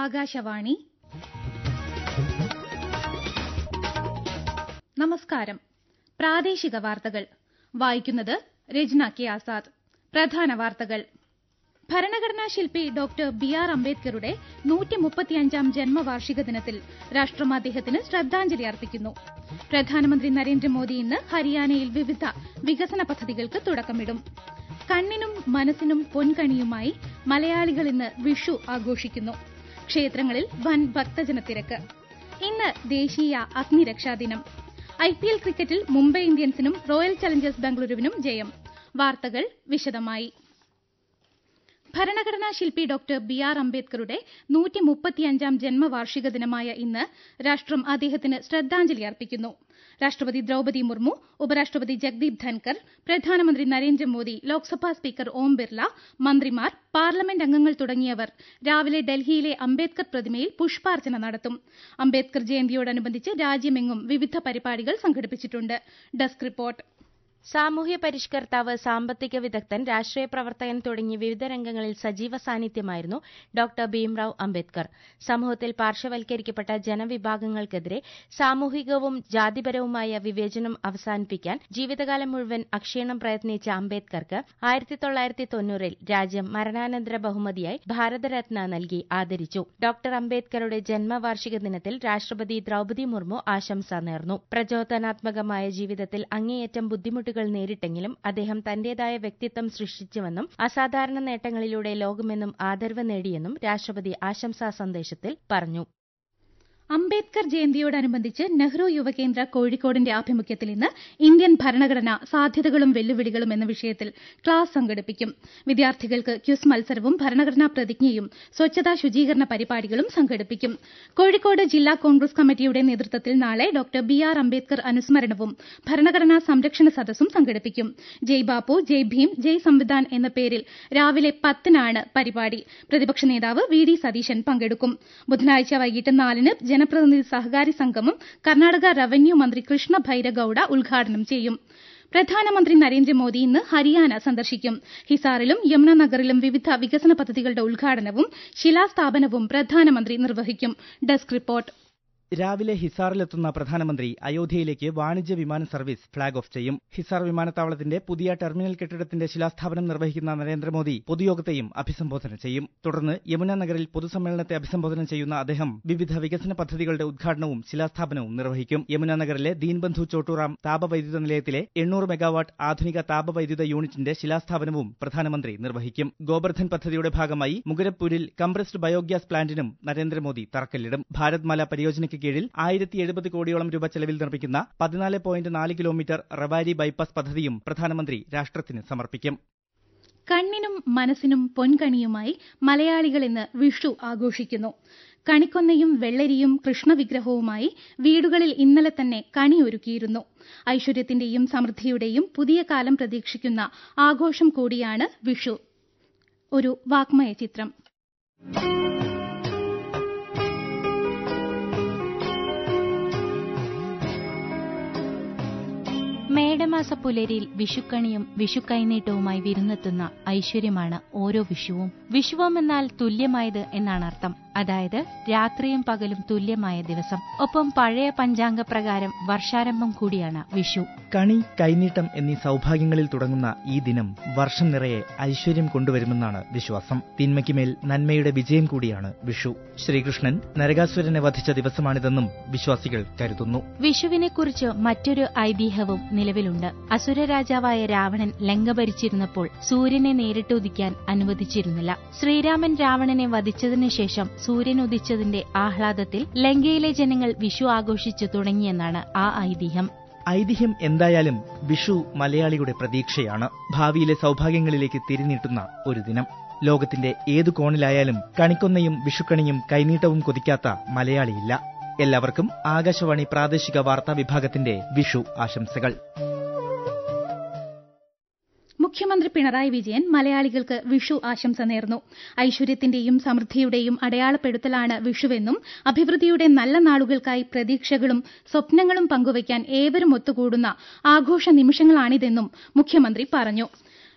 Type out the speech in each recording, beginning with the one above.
ആകാശവാണി നമസ്കാരം പ്രാദേശിക വാർത്തകൾ വായിക്കുന്നത് രജ്ന കെ ആസാദ് പ്രധാന വാർത്തകൾ ഭരണഘടനാ ശില്പി ഡോക്ടർ ബി ആർ അംബേദ്കറുടെ നൂറ്റിമുപ്പത്തിയഞ്ചാം ജന്മവാർഷിക ദിനത്തിൽ രാഷ്ട്രം അദ്ദേഹത്തിന് ശ്രദ്ധാഞ്ജലി അർപ്പിക്കുന്നു പ്രധാനമന്ത്രി നരേന്ദ്രമോദി ഇന്ന് ഹരിയാനയിൽ വിവിധ വികസന പദ്ധതികൾക്ക് തുടക്കമിടും കണ്ണിനും മനസ്സിനും പൊൻകണിയുമായി മലയാളികൾ ഇന്ന് വിഷു ആഘോഷിക്കുന്നു ക്ഷേത്രങ്ങളിൽ വൻ ഭക്തജനത്തിരക്ക് ഇന്ന് ദേശീയ അഗ്നിരക്ഷാ ദിനം ഐപിഎൽ ക്രിക്കറ്റിൽ മുംബൈ ഇന്ത്യൻസിനും റോയൽ ചലഞ്ചേഴ്സ് ബംഗളൂരുവിനും ജയം വാർത്തകൾ വിശദമായി ഭരണഘടനാ ശില്പി ഡോക്ടർ ബി ആർ അംബേദ്കറുടെ നൂറ്റിമുപ്പത്തിയഞ്ചാം ജന്മവാർഷിക ദിനമായ ഇന്ന് രാഷ്ട്രം അദ്ദേഹത്തിന് ശ്രദ്ധാഞ്ജലി അർപ്പിക്കുന്നു രാഷ്ട്രപതി ദ്രൌപതി മുർമു ഉപരാഷ്ട്രപതി ജഗ്ദീപ് ധൻകർ പ്രധാനമന്ത്രി നരേന്ദ്രമോദി ലോക്സഭാ സ്പീക്കർ ഓം ബിർല മന്ത്രിമാർ പാർലമെന്റ് അംഗങ്ങൾ തുടങ്ങിയവർ രാവിലെ ഡൽഹിയിലെ അംബേദ്കർ പ്രതിമയിൽ പുഷ്പാർച്ചന നടത്തും അംബേദ്കർ ജയന്തിയോടനുബന്ധിച്ച് രാജ്യമെങ്ങും വിവിധ പരിപാടികൾ സംഘടിപ്പിച്ചിട്ടുണ്ട് ഡെസ്ക് റിപ്പോർട്ട് സാമൂഹ്യ പരിഷ്കർത്താവ് സാമ്പത്തിക വിദഗ്ധൻ രാഷ്ട്രീയ പ്രവർത്തകൻ തുടങ്ങി വിവിധ രംഗങ്ങളിൽ സജീവ സാന്നിധ്യമായിരുന്നു ഡോക്ടർ ഭീംറാവ് അംബേദ്കർ സമൂഹത്തിൽ പാർശ്വവൽക്കരിക്കപ്പെട്ട ജനവിഭാഗങ്ങൾക്കെതിരെ സാമൂഹികവും ജാതിപരവുമായ വിവേചനം അവസാനിപ്പിക്കാൻ ജീവിതകാലം മുഴുവൻ അക്ഷീണം പ്രയത്നിച്ച അംബേദ്കർക്ക് ആയിരത്തി തൊള്ളായിരത്തി തൊണ്ണൂറിൽ രാജ്യം മരണാനന്തര ബഹുമതിയായി ഭാരതരത്ന നൽകി ആദരിച്ചു ഡോക്ടർ അംബേദ്കറുടെ ജന്മവാർഷിക ദിനത്തിൽ രാഷ്ട്രപതി ദ്രൌപതി മുർമു ആശംസ നേർന്നു പ്രചോദനാത്മകമായ ജീവിതത്തിൽ അങ്ങേയറ്റം ബുദ്ധിമുട്ടുകൾ നേരിട്ടെങ്കിലും അദ്ദേഹം തന്റേതായ വ്യക്തിത്വം സൃഷ്ടിച്ചുവെന്നും അസാധാരണ നേട്ടങ്ങളിലൂടെ ലോകമെന്നും ആദരവ് നേടിയെന്നും രാഷ്ട്രപതി ആശംസാ സന്ദേശത്തിൽ പറഞ്ഞു അംബേദ്കർ ജയന്തിയോടനുബന്ധിച്ച് നെഹ്റു യുവകേന്ദ്ര കോഴിക്കോടിന്റെ ആഭിമുഖ്യത്തിൽ ഇന്ന് ഇന്ത്യൻ ഭരണഘടന സാധ്യതകളും വെല്ലുവിളികളും എന്ന വിഷയത്തിൽ ക്ലാസ് സംഘടിപ്പിക്കും വിദ്യാർത്ഥികൾക്ക് ക്വിസ് മത്സരവും ഭരണഘടനാ പ്രതിജ്ഞയും സ്വച്ഛതാ ശുചീകരണ പരിപാടികളും സംഘടിപ്പിക്കും കോഴിക്കോട് ജില്ലാ കോൺഗ്രസ് കമ്മിറ്റിയുടെ നേതൃത്വത്തിൽ നാളെ ഡോക്ടർ ബി ആർ അംബേദ്കർ അനുസ്മരണവും ഭരണഘടനാ സംരക്ഷണ സദസ്സും സംഘടിപ്പിക്കും ജയ് ബാപ്പു ജയ് ഭീം ജയ് സംവിധാൻ എന്ന പേരിൽ രാവിലെ പത്തിനാണ് പരിപാടി പ്രതിപക്ഷ നേതാവ് വി ഡി സതീശൻ പങ്കെടുക്കും ബുധനാഴ്ച വൈകിട്ട് നാലിന് ജനപ്രതിനിധി സഹകാരി സംഗമം കർണാടക റവന്യൂ മന്ത്രി കൃഷ്ണ ഭൈരഗൌഡ ഉദ്ഘാടനം ചെയ്യും പ്രധാനമന്ത്രി നരേന്ദ്രമോദി ഇന്ന് ഹരിയാന സന്ദർശിക്കും ഹിസാറിലും യമുനനഗറിലും വിവിധ വികസന പദ്ധതികളുടെ ഉദ്ഘാടനവും ശിലാസ്ഥാപനവും പ്രധാനമന്ത്രി നിർവഹിക്കും ഡെസ്ക് റിപ്പോർട്ട് രാവിലെ ഹിസാറിലെത്തുന്ന പ്രധാനമന്ത്രി അയോധ്യയിലേക്ക് വാണിജ്യ വിമാന സർവീസ് ഫ്ളാഗ് ഓഫ് ചെയ്യും ഹിസാർ വിമാനത്താവളത്തിന്റെ പുതിയ ടെർമിനൽ കെട്ടിടത്തിന്റെ ശിലാസ്ഥാപനം നിർവഹിക്കുന്ന നരേന്ദ്രമോദി പൊതുയോഗത്തെയും അഭിസംബോധന ചെയ്യും തുടർന്ന് യമുന നഗറിൽ പൊതുസമ്മേളനത്തെ അഭിസംബോധന ചെയ്യുന്ന അദ്ദേഹം വിവിധ വികസന പദ്ധതികളുടെ ഉദ്ഘാടനവും ശിലാസ്ഥാപനവും നിർവഹിക്കും യമുന നഗറിലെ ദീൻബന്ധു ചോട്ടൂറാം താപവൈദ്യുത നിലയത്തിലെ എണ്ണൂറ് മെഗാവാട്ട് ആധുനിക താപവൈദ്യുത യൂണിറ്റിന്റെ ശിലാസ്ഥാപനവും പ്രധാനമന്ത്രി നിർവഹിക്കും ഗോബർധൻ പദ്ധതിയുടെ ഭാഗമായി മുഗരപ്പൂരിൽ കംപ്രസ്ഡ് ബയോഗ്യാസ് പ്ലാന്റിനും നരേന്ദ്രമോദി തറക്കല്ലിടും ഭാരത്മാല പരിയോജനയ്ക്ക് കീഴിൽ ആയിരത്തി എഴുപത് കോടിയോളം രൂപ ചെലവിൽ നിർമ്മിക്കുന്ന പതിനാല് പോയിന്റ് നാല് കിലോമീറ്റർ റവാരി ബൈപ്പാസ് പദ്ധതിയും പ്രധാനമന്ത്രി രാഷ്ട്രത്തിന് സമർപ്പിക്കും കണ്ണിനും മനസ്സിനും പൊൻകണിയുമായി മലയാളികൾ ഇന്ന് വിഷു ആഘോഷിക്കുന്നു കണിക്കൊന്നയും വെള്ളരിയും കൃഷ്ണവിഗ്രഹവുമായി വീടുകളിൽ ഇന്നലെ തന്നെ കണിയൊരുക്കിയിരുന്നു ഐശ്വര്യത്തിന്റെയും സമൃദ്ധിയുടെയും പുതിയ കാലം പ്രതീക്ഷിക്കുന്ന ആഘോഷം കൂടിയാണ് വിഷു ഒരു വാഗ്മയ ചിത്രം മേടമാസ പുലരിയിൽ വിഷുക്കണിയും വിഷുക്കൈനീട്ടവുമായി വിരുന്നെത്തുന്ന ഐശ്വര്യമാണ് ഓരോ വിഷുവും വിഷുവം എന്നാൽ തുല്യമായത് എന്നാണ് അർത്ഥം അതായത് രാത്രിയും പകലും തുല്യമായ ദിവസം ഒപ്പം പഴയ പഞ്ചാംഗ പ്രകാരം വർഷാരംഭം കൂടിയാണ് വിഷു കണി കൈനീട്ടം എന്നീ സൗഭാഗ്യങ്ങളിൽ തുടങ്ങുന്ന ഈ ദിനം വർഷം നിറയെ ഐശ്വര്യം കൊണ്ടുവരുമെന്നാണ് വിശ്വാസം തിന്മയ്ക്ക് മേൽ നന്മയുടെ വിജയം കൂടിയാണ് വിഷു ശ്രീകൃഷ്ണൻ നരകാസുരനെ വധിച്ച ദിവസമാണിതെന്നും വിശ്വാസികൾ കരുതുന്നു വിഷുവിനെക്കുറിച്ച് മറ്റൊരു ഐതിഹ്യവും നിലവിലുണ്ട് അസുര രാജാവായ രാവണൻ ലങ്ക ഭരിച്ചിരുന്നപ്പോൾ സൂര്യനെ നേരിട്ട് ഉദിക്കാൻ അനുവദിച്ചിരുന്നില്ല ശ്രീരാമൻ രാവണനെ വധിച്ചതിനു ശേഷം സൂര്യൻ ഉദിച്ചതിന്റെ ആഹ്ലാദത്തിൽ ലങ്കയിലെ ജനങ്ങൾ വിഷു ആഘോഷിച്ചു തുടങ്ങിയെന്നാണ് ആ ഐതിഹ്യം ഐതിഹ്യം എന്തായാലും വിഷു മലയാളിയുടെ പ്രതീക്ഷയാണ് ഭാവിയിലെ സൗഭാഗ്യങ്ങളിലേക്ക് തിരിനീട്ടുന്ന ഒരു ദിനം ലോകത്തിന്റെ ഏതു കോണിലായാലും കണിക്കൊന്നയും വിഷുക്കണിയും കൈനീട്ടവും കൊതിക്കാത്ത മലയാളിയില്ല എല്ലാവർക്കും ആകാശവാണി പ്രാദേശിക വാർത്താ വിഭാഗത്തിന്റെ വിഷു ആശംസകൾ മുഖ്യമന്ത്രി പിണറായി വിജയൻ മലയാളികൾക്ക് വിഷു ആശംസ നേർന്നു ഐശ്വര്യത്തിന്റെയും സമൃദ്ധിയുടെയും അടയാളപ്പെടുത്തലാണ് വിഷുവെന്നും അഭിവൃദ്ധിയുടെ നല്ല നാളുകൾക്കായി പ്രതീക്ഷകളും സ്വപ്നങ്ങളും പങ്കുവയ്ക്കാൻ ഏവരും ഒത്തുകൂടുന്ന ആഘോഷ നിമിഷങ്ങളാണിതെന്നും മുഖ്യമന്ത്രി പറഞ്ഞു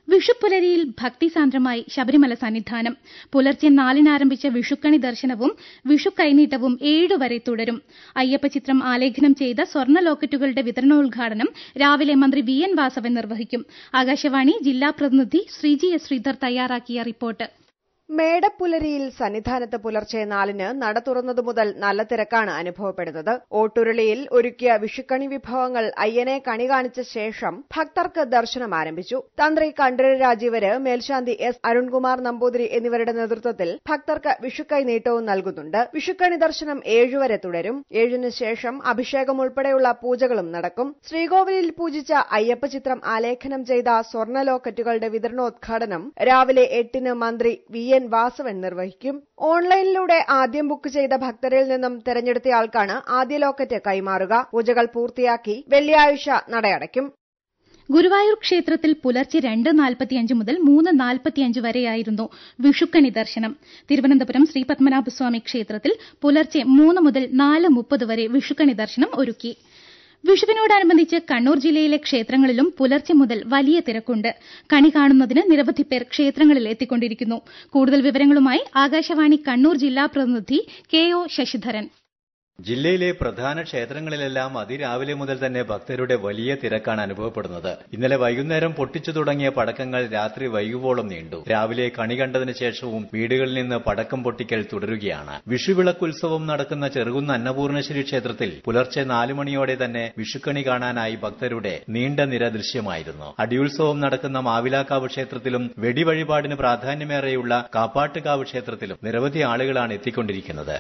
വിഷുപ്പുലരിയിൽ ഭക്തിസാന്ദ്രമായി ശബരിമല സന്നിധാനം പുലർച്ചെ നാലിന് ആരംഭിച്ച വിഷുക്കണി ദർശനവും വിഷു കൈനീട്ടവും ഏഴുവരെ തുടരും അയ്യപ്പ ചിത്രം ആലേഖനം ചെയ്ത സ്വർണ്ണ ലോക്കറ്റുകളുടെ വിതരണോദ്ഘാടനം രാവിലെ മന്ത്രി വി എൻ വാസവൻ നിർവഹിക്കും ആകാശവാണി ജില്ലാ പ്രതിനിധി ശ്രീജി എസ് ശ്രീധർ തയ്യാറാക്കിയ റിപ്പോർട്ട് മേടപ്പുലരിയിൽ സന്നിധാനത്ത് പുലർച്ചെ നാലിന് നട തുറന്നതു മുതൽ നല്ല തിരക്കാണ് അനുഭവപ്പെടുന്നത് ഓട്ടുരുളിയിൽ ഒരുക്കിയ വിഷുക്കണി വിഭവങ്ങൾ അയ്യനെ കണി കാണിച്ച ശേഷം ഭക്തർക്ക് ദർശനം ആരംഭിച്ചു തന്ത്രി കണ്ഠരര് രാജീവര് മേൽശാന്തി എസ് അരുൺകുമാർ നമ്പൂതിരി എന്നിവരുടെ നേതൃത്വത്തിൽ ഭക്തർക്ക് വിഷുക്കൈ നീട്ടവും നൽകുന്നുണ്ട് വിഷുക്കണി ദർശനം ഏഴുവരെ തുടരും ഏഴിന് ശേഷം അഭിഷേകം ഉൾപ്പെടെയുള്ള പൂജകളും നടക്കും ശ്രീകോവിലിൽ പൂജിച്ച അയ്യപ്പ ചിത്രം ആലേഖനം ചെയ്ത സ്വർണ്ണ ലോക്കറ്റുകളുടെ വിതരണോദ്ഘാടനം രാവിലെ എട്ടിന് മന്ത്രി വി എൻ വാസവൻ നിർവഹിക്കും ഓൺലൈനിലൂടെ ആദ്യം ബുക്ക് ചെയ്ത ഭക്തരിൽ നിന്നും തെരഞ്ഞെടുത്തയാൾക്കാണ് ആദ്യ ലോക്കറ്റ് കൈമാറുക പൂജകൾ പൂർത്തിയാക്കി വെള്ളിയാഴ്ച നടയടയ്ക്കും ഗുരുവായൂർ ക്ഷേത്രത്തിൽ പുലർച്ചെ രണ്ട് നാൽപ്പത്തിയഞ്ച് മുതൽ മൂന്ന് നാൽപ്പത്തിയഞ്ച് വരെയായിരുന്നു വിഷുക്കണി ദർശനം തിരുവനന്തപുരം ശ്രീ പത്മനാഭസ്വാമി ക്ഷേത്രത്തിൽ പുലർച്ചെ മൂന്ന് മുതൽ നാല് മുപ്പത് വരെ വിഷുക്കണി ദർശനം ഒരുക്കി വിഷുവിനോടനുബന്ധിച്ച് കണ്ണൂർ ജില്ലയിലെ ക്ഷേത്രങ്ങളിലും പുലർച്ചെ മുതൽ വലിയ തിരക്കുണ്ട് കണി കാണുന്നതിന് നിരവധി പേർ ക്ഷേത്രങ്ങളിൽ എത്തിക്കൊണ്ടിരിക്കുന്നു കൂടുതൽ വിവരങ്ങളുമായി ആകാശവാണി കണ്ണൂർ ജില്ലാ പ്രതിനിധി കെ ഒ ശശിധരൻ ജില്ലയിലെ പ്രധാന ക്ഷേത്രങ്ങളിലെല്ലാം അതിരാവിലെ മുതൽ തന്നെ ഭക്തരുടെ വലിയ തിരക്കാണ് അനുഭവപ്പെടുന്നത് ഇന്നലെ വൈകുന്നേരം പൊട്ടിച്ചു തുടങ്ങിയ പടക്കങ്ങൾ രാത്രി വൈകുവോളം നീണ്ടു രാവിലെ കണി കണ്ടതിന് ശേഷവും വീടുകളിൽ നിന്ന് പടക്കം പൊട്ടിക്കൽ തുടരുകയാണ് വിഷുവിളക്കുത്സവം നടക്കുന്ന ചെറുകുന്ന അന്നപൂർണേശ്വരി ക്ഷേത്രത്തിൽ പുലർച്ചെ നാലു മണിയോടെ തന്നെ വിഷുക്കണി കാണാനായി ഭക്തരുടെ നീണ്ട നിര ദൃശ്യമായിരുന്നു അടിയുത്സവം നടക്കുന്ന മാവിലാക്കാവ് ക്ഷേത്രത്തിലും വെടിവഴിപാടിന് പ്രാധാന്യമേറെയുള്ള കാപ്പാട്ടുകാവ് ക്ഷേത്രത്തിലും നിരവധി ആളുകളാണ് എത്തിക്കൊണ്ടിരിക്കുന്നത്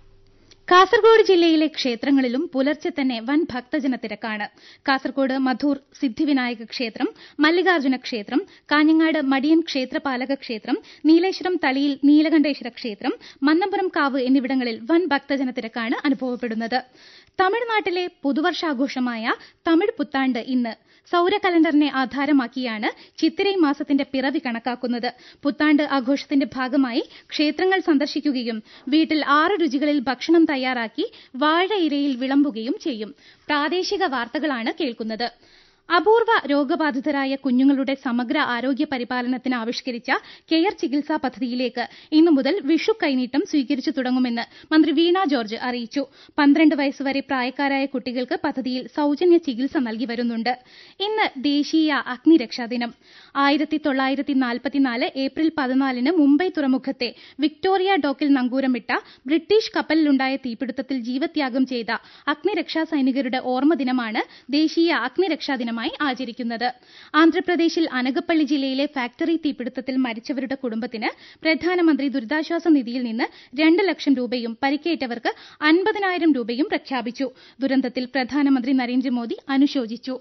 കാസർഗോഡ് ജില്ലയിലെ ക്ഷേത്രങ്ങളിലും പുലർച്ചെ തന്നെ വൻ ഭക്തജന തിരക്കാണ് കാസർഗോഡ് മധൂർ സിദ്ധിവിനായക ക്ഷേത്രം മല്ലികാർജ്ജുന ക്ഷേത്രം കാഞ്ഞങ്ങാട് മടിയൻ ക്ഷേത്രപാലക ക്ഷേത്രം നീലേശ്വരം തളിയിൽ നീലകണ്ഠേശ്വര ക്ഷേത്രം മന്നപുരം കാവ് എന്നിവിടങ്ങളിൽ വൻ ഭക്തജന തിരക്കാണ് അനുഭവപ്പെടുന്നത് തമിഴ്നാട്ടിലെ പുതുവർഷാഘോഷമായ തമിഴ് പുത്താണ്ട് ഇന്ന് സൌര കലണ്ടറിനെ ആധാരമാക്കിയാണ് ചിത്തിരൈ മാസത്തിന്റെ പിറവി കണക്കാക്കുന്നത് പുത്താണ്ട് ആഘോഷത്തിന്റെ ഭാഗമായി ക്ഷേത്രങ്ങൾ സന്ദർശിക്കുകയും വീട്ടിൽ ആറ് രുചികളിൽ ഭക്ഷണം തയ്യാറാക്കി വാഴയിലയിൽ വിളമ്പുകയും ചെയ്യും പ്രാദേശിക വാർത്തകളാണ് കേൾക്കുന്നത് അപൂർവ രോഗബാധിതരായ കുഞ്ഞുങ്ങളുടെ സമഗ്ര ആരോഗ്യ പരിപാലനത്തിന് ആവിഷ്കരിച്ച കെയർ ചികിത്സാ പദ്ധതിയിലേക്ക് ഇന്നു മുതൽ വിഷു കൈനീട്ടം സ്വീകരിച്ചു തുടങ്ങുമെന്ന് മന്ത്രി വീണ ജോർജ് അറിയിച്ചു പന്ത്രണ്ട് വയസ്സുവരെ പ്രായക്കാരായ കുട്ടികൾക്ക് പദ്ധതിയിൽ സൌജന്യ ചികിത്സ നൽകി വരുന്നുണ്ട് ഇന്ന് ദേശീയ അഗ്നിരക്ഷാ ദിനം ആയിരത്തി തൊള്ളായിരത്തി നാൽപ്പത്തിനാല് ഏപ്രിൽ പതിനാലിന് മുംബൈ തുറമുഖത്തെ വിക്ടോറിയ ഡോക്കിൽ നങ്കൂരമിട്ട ബ്രിട്ടീഷ് കപ്പലിലുണ്ടായ തീപിടുത്തത്തിൽ ജീവത്യാഗം ചെയ്ത അഗ്നിരക്ഷാ സൈനികരുടെ ഓർമ്മ ദിനമാണ് ദേശീയ അഗ്നിരക്ഷാ ദിനമായി ആചരിക്കുന്നത് ആന്ധ്രാപ്രദേശിൽ അനകപ്പള്ളി ജില്ലയിലെ ഫാക്ടറി തീപിടുത്തത്തിൽ മരിച്ചവരുടെ കുടുംബത്തിന് പ്രധാനമന്ത്രി ദുരിതാശ്വാസ നിധിയിൽ നിന്ന് രണ്ട് ലക്ഷം രൂപയും പരിക്കേറ്റവർക്ക് അൻപതിനായിരം രൂപയും പ്രഖ്യാപിച്ചു ദുരന്തത്തിൽ പ്രധാനമന്ത്രി നരേന്ദ്രമോദി അനുശോചിച്ചു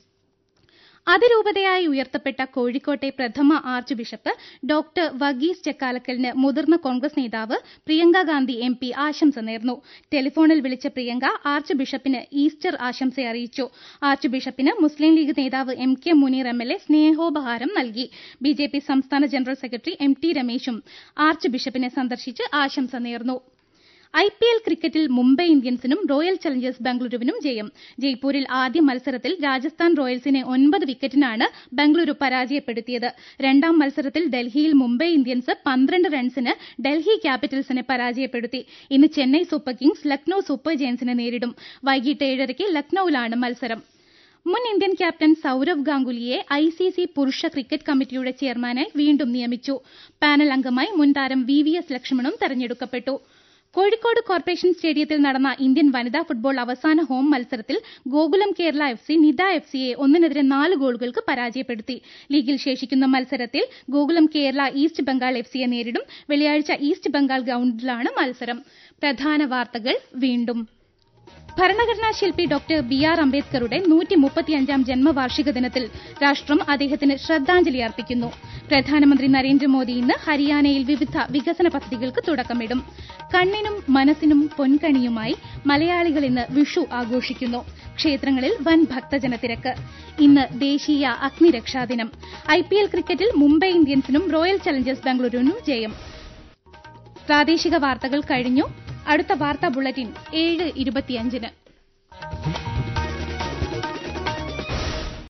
അതിരൂപതയായി ഉയർത്തപ്പെട്ട കോഴിക്കോട്ടെ പ്രഥമ ആർച്ച് ബിഷപ്പ് ഡോക്ടർ വർഗീസ് ചെക്കാലക്കലിന് മുതിർന്ന കോൺഗ്രസ് നേതാവ് പ്രിയങ്ക ഗാന്ധി എം പി ആശംസ നേർന്നു ടെലിഫോണിൽ വിളിച്ച പ്രിയങ്ക ആർച്ച് ബിഷപ്പിന് ഈസ്റ്റർ ആശംസ അറിയിച്ചു ആർച്ച് ബിഷപ്പിന് മുസ്ലിം ലീഗ് നേതാവ് M K Muneer M L A സ്നേഹോപഹാരം നൽകി ബി ജെ പി സംസ്ഥാന ജനറൽ സെക്രട്ടറി എം ടി രമേശും ആർച്ച് ബിഷപ്പിനെ സന്ദർശിച്ച് ആശംസ നേർന്നു ഐ പി എൽ ക്രിക്കറ്റിൽ മുംബൈ ഇന്ത്യൻസിനും റോയൽ ചലഞ്ചേഴ്സ് ബംഗളൂരുവിനും ജയം ജയ്പൂരിൽ ആദ്യ മത്സരത്തിൽ രാജസ്ഥാൻ റോയൽസിനെ ഒൻപത് വിക്കറ്റിനാണ് ബംഗളൂരു പരാജയപ്പെടുത്തിയത് രണ്ടാം മത്സരത്തിൽ ഡൽഹിയിൽ മുംബൈ ഇന്ത്യൻസ് പന്ത്രണ്ട് റൺസിന് ഡൽഹി ക്യാപിറ്റൽസിനെ പരാജയപ്പെടുത്തി ഇന്ന് Chennai super kings Lucknow super ജയൻസിനെ നേരിടും വൈകിട്ട് ഏഴരയ്ക്ക് ലക്നൌവിലാണ് മത്സരം മുൻ ഇന്ത്യൻ ക്യാപ്റ്റൻ സൌരവ് ഗാംഗുലിയെ ഐ സി സി പുരുഷ ക്രിക്കറ്റ് കമ്മിറ്റിയുടെ ചെയർമാനായി വീണ്ടും നിയമിച്ചു പാനൽ അംഗമായി മുൻ താരം വി വി എസ് ലക്ഷ്മണും തെരഞ്ഞെടുക്കപ്പെട്ടു കോഴിക്കോട് കോർപ്പറേഷൻ സ്റ്റേഡിയത്തിൽ നടന്ന ഇന്ത്യൻ വനിതാ ഫുട്ബോൾ അവസാന ഹോം മത്സരത്തിൽ ഗോകുലം കേരള എഫ് സി നിത എഫ് സിയെ ഒന്നിനെതിരെ നാല് ഗോളുകൾക്ക് പരാജയപ്പെടുത്തി ലീഗിൽ ശേഷിക്കുന്ന മത്സരത്തിൽ ഗോകുലം കേരള ഈസ്റ്റ് ബംഗാൾ എഫ് സിയെ നേരിടും വെള്ളിയാഴ്ച ഈസ്റ്റ് ബംഗാൾ ഗ്രൌണ്ടിലാണ് മത്സരം പ്രധാന വാർത്തകൾ വീണ്ടും ഭരണഘടനാ ശില്പി ഡോക്ടർ ബി ആർ അംബേദ്കറുടെ നൂറ്റി മുപ്പത്തിയഞ്ചാം ജന്മവാർഷിക ദിനത്തിൽ രാഷ്ട്രം അദ്ദേഹത്തിന് ശ്രദ്ധാഞ്ജലി അർപ്പിക്കുന്നു പ്രധാനമന്ത്രി നരേന്ദ്രമോദി ഇന്ന് ഹരിയാനയിൽ വിവിധ വികസന പദ്ധതികൾക്ക് തുടക്കമിടും കണ്ണിനും മനസ്സിനും പൊൻകണിയുമായി മലയാളികൾ ഇന്ന് വിഷു ആഘോഷിക്കുന്നു ക്ഷേത്രങ്ങളിൽ വൻ ഭക്തജന തിരക്ക് ഇന്ന് ദേശീയ അഗ്നിരക്ഷാ ദിനം ഐ പി എൽ ക്രിക്കറ്റിൽ മുംബൈ ഇന്ത്യൻസിനും റോയൽ ചലഞ്ചേഴ്സ് ബംഗളൂരുവിനും ജയം പ്രാദേശിക വാർത്തകൾ കഴിഞ്ഞു അടുത്ത വാർത്താ ബുള്ളറ്റിൻ ഏഴ് ഇരുപത്തിയഞ്ചിന്